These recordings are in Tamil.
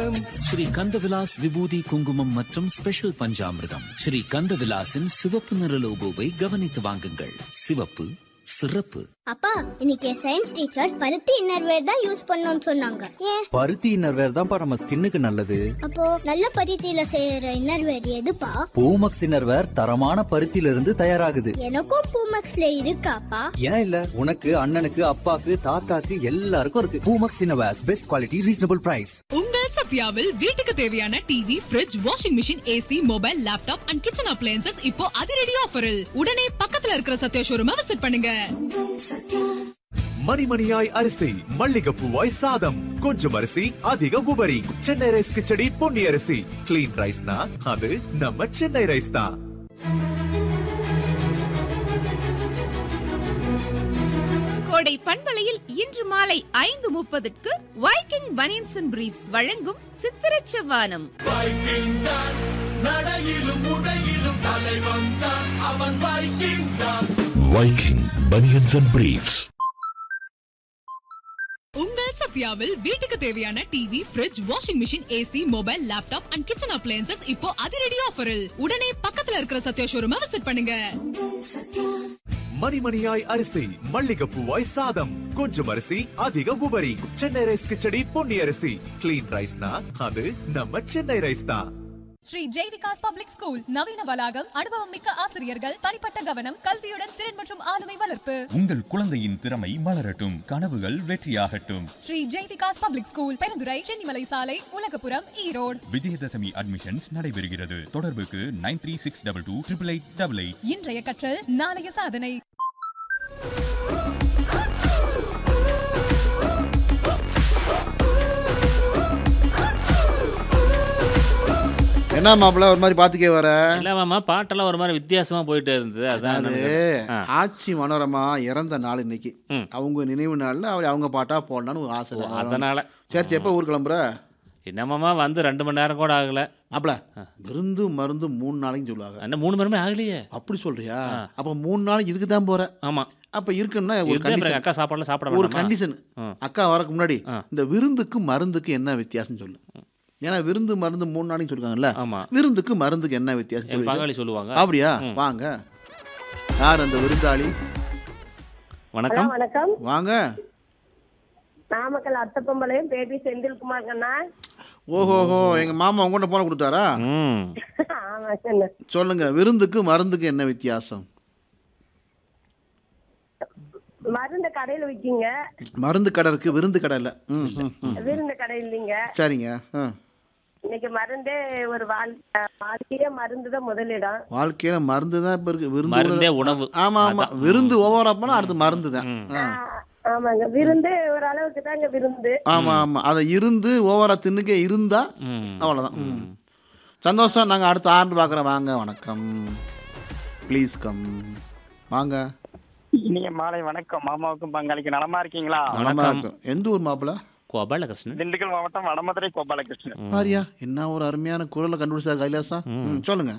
ஆனந்தம் ஸ்ரீ கந்தவிலாஸ் விபூதி குங்குமம் மற்றும் ஸ்பெஷல் பஞ்சாமிர்தம் ஸ்ரீ கந்தவிலாசின் சிவப்பு நிற லோகோவை கவனித்து வாங்குங்கள் சிவப்பு சிறப்பு அப்பா இன்னைக்கு சயின்ஸ் டீச்சர் பருத்தி இன்னர்வேர் தான் யூஸ் பண்ணணும்னு சொன்னாங்க ஏன் பருத்தி இன்னர்வேர் தான்ப்பா நம்ம ஸ்கின்னுக்கு நல்லது அப்போ நல்ல பருத்தியில செய்யற இன்னர்வேர் எதுப்பா பூமக்ஸ் இன்னர்வேர் தரமான பருத்தியில இருந்து தயாராகுது எனக்கும் பூமக்ஸ்ல இருக்காப்பா ஏன் இல்ல உனக்கு அண்ணனுக்கு அப்பாக்கு தாத்தாக்கு எல்லாருக்கும் இருக்கு Poomex innerwears best quality reasonable price உங்கள் சத்யாவில் வீட்டுக்கு தேவையான TV fridge washing machine AC mobile laptop and kitchen appliances இப்போ அதிரடி ஆஃபரில் உடனே பக்கத்துல இருக்கிற சத்யா ஷோரூமை விசிட் பண்ணுங்க மணிமணியாய் அரிசி மல்லிகைப்பூவாய் சாதம் கொஞ்சம் அரிசி அதிக உபரி சென்னை ரைஸ் கிச்சடி பொன்னி அரிசி கிளீன் ரைஸ்னா அது நம்ம சென்னை ரைஸ் தான் கோடை பண்பலையில் இன்று மாலை ஐந்து முப்பதுக்கு வைக்கிங் பனியன்ஸ் அண்ட் பிரீஃப்ஸ் வழங்கும் சித்திரச் செவ்வானம் Viking Bunions and Briefs. உங்கள் சத்யாவில் வீட்டுக்கு தேவையான TV fridge washing machine AC mobile laptop and kitchen appliances இப்போ அதிரடி ஆஃபரில் உடனே பக்கத்துல இருக்கிற சத்யா ஷோரூமை விசிட் பண்ணுங்க மணிமணியாய் அரிசி மல்லிகைப்பூவாய் சாதம் கொஞ்சம் அரிசி அதிக உபரி சென்னை ரைஸ் கிச்சடி பொன்னி அரிசி கிளீன் ரைஸ்னா அது நம்ம சென்னை ரைஸ் தான் ஸ்ரீ ஜெய்விகாஸ் பப்ளிக் ஸ்கூல் நவீன வளாகம் அனுபவம் மிக்க ஆசிரியர்கள் தனிப்பட்ட கவனம் கல்வியுடன் திறன் மற்றும் ஆளுமை வளர்ப்பு உங்கள் குழந்தையின் திறமை மலரட்டும் கனவுகள் வெற்றியாகட்டும் ஸ்ரீ ஜெய்விகாஸ் பப்ளிக் ஸ்கூல் பெருந்துறை சென்னிமலை சாலை உலகபுரம் ஈரோடு விஜயதசமி அட்மிஷன்ஸ் நடைபெறுகிறது தொடர்புக்கு nine three six double two triple eight double eight இன்றைய கற்றல் நாளைய சாதனை என்ன மாப்பிள்ள ஒரு மாதிரி பாத்துக்கே வர இல்ல மாமா பாட்டெல்லாம் ஒரு மாதிரி வித்தியாசமா போயிட்டே இருந்தது அதான் அது நமக்கு- ஆ. ஆச்சி மனோரமா இறந்த நாள் இன்னைக்கு அவங்க நினைவு நாள்ல அவர் அவங்க பாட்டா போடலான்னு ஒரு ஆசை தான். அதனால சரி சரி எப்போ ஊர் கிளம்புற என்ன மாமா வந்து ரெண்டு மணி நேரம் கூட ஆகல மாப்பிள விருந்து மருந்து மூணு நாளைக்கு சொல்லுவாங்க என்ன மூணு மணி ஆகலையே அப்படி சொல்றியா அப்ப மூணு நாளைக்கு இதுக்கு தான் போற ஆமா அப்ப இருக்குன்னா ஒரு இருந்தா அப்புறம் கண்டிஷன் அக்கா சாப்பாடுலாம் சாப்பிட ஒரு வேண்டாமா? கண்டிஷன் ம். அக்கா வரக்கு முன்னாடி இந்த விருந்துக்கு மருந்துக்கு என்ன வித்தியாசம் சொல்லு ஏன்னா விருந்து மருந்து மூணு நாளைக்கு சொல்லுவாங்கல்ல ஆமா விருந்துக்கு மருந்துக்கு என்ன வித்தியாசம் என் சொல்லு. பங்காளி சொல்லுவாங்க அப்படியா ம். வாங்க யார் அந்த விருந்தாளி வணக்கம் வணக்கம் வாங்க நாமக்கல் அத்தப்பம்பளையும் பேபி செந்தில்குமார் கண்ணா ஓஹோஹோ எங்க மாமா உங்கள்கிட்ட போன கொடுத்தாரா ம் ஆமா சொன்ன சொல்லுங்க விருந்துக்கு மருந்துக்கு என்ன வித்தியாசம் மருந்து கடையில விக்கீங்க மருந்து கடை இருக்கு விருந்து கடை இல்ல ம், ம், ம். விருந்து கடை இல்லைங்க சரிங்க ஆ. இன்னைக்கு மருந்தே ஒரு வாழ் வாழ்க்கையே மருந்து தான் முதலிடம் வாழ்க்கையில மருந்து தான் இப்ப இருக்கு விருந்து மருந்தே ஒரு- உணவு. ஆமா ஆமா அதான். விருந்து ஓவரா போனா அடுத்து மருந்து தான் ஆ. ஆமாங்க விருந்து ஒரு அளவுக்கு தாங்க விருந்து ஆமா ஆமா அதை இருந்து ஓவரா தின்னுக்கே இருந்தா ம். அவ்வளவுதான் ம். சந்தோஷம் நாங்க அடுத்த ஆண்டு பாக்குறோம் வாங்க வணக்கம் ப்ளீஸ் கம் வாங்க இனிய மாலை வணக்கம் மாமாவுக்கும் பங்காளிக்கு நலமா இருக்கீங்களா நலமா இருக்கும் எந்த ஊர் மாப்பிள கோபாலகிருஷ்ணன் திண்டுக்கல் மாவட்டம் வடமதுரை கோபாலகிருஷ்ணன் பாரியா என்ன ஒரு அருமையான குரலை கண்டுபிடிச்சார் கைலாசம் ம், சொல்லுங்க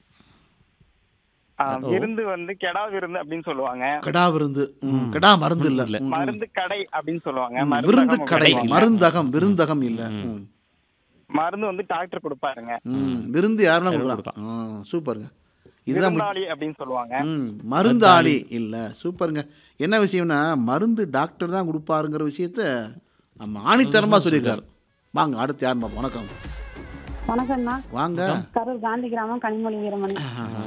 ஆ, விருந்து வந்து கெடா விருந்து அப்படின்னு சொல்லுவாங்க கடா விருந்து ம், கடா மருந்து இல்ல ம், ம். மருந்து கடை அப்படின்னு சொல்லுவாங்க ம், மருந்தகம் விருந்து கடை அப்படின்னு மருந்தகம் விருந்தகம் இல்ல ம். மருந்து வந்து டாக்டர் கொடுப்பாருங்க ம், விருந்து யாருன்னா கொடுக்கலாம் ஆ, சூப்பருங்க இதுதான் முக்கியம். விருந்தாளி அப்படின்னு சொல்லுவாங்க ம் மருந்தாளி இல்ல சூப்பருங்க என்ன விஷயம்னா மருந்து டாக்டர் தான் கொடுப்பாருங்கிற விஷயத்த நம்ம ஆணித்தரமா சொல்லியிருக்காரு வாங்க அடுத்து யார் பார்ப்போம் வணக்கம் வணக்கம்ண்ணா வாங்க கரூர் காந்தி கிராமம் கனிமொழி வீரமணி ஆ,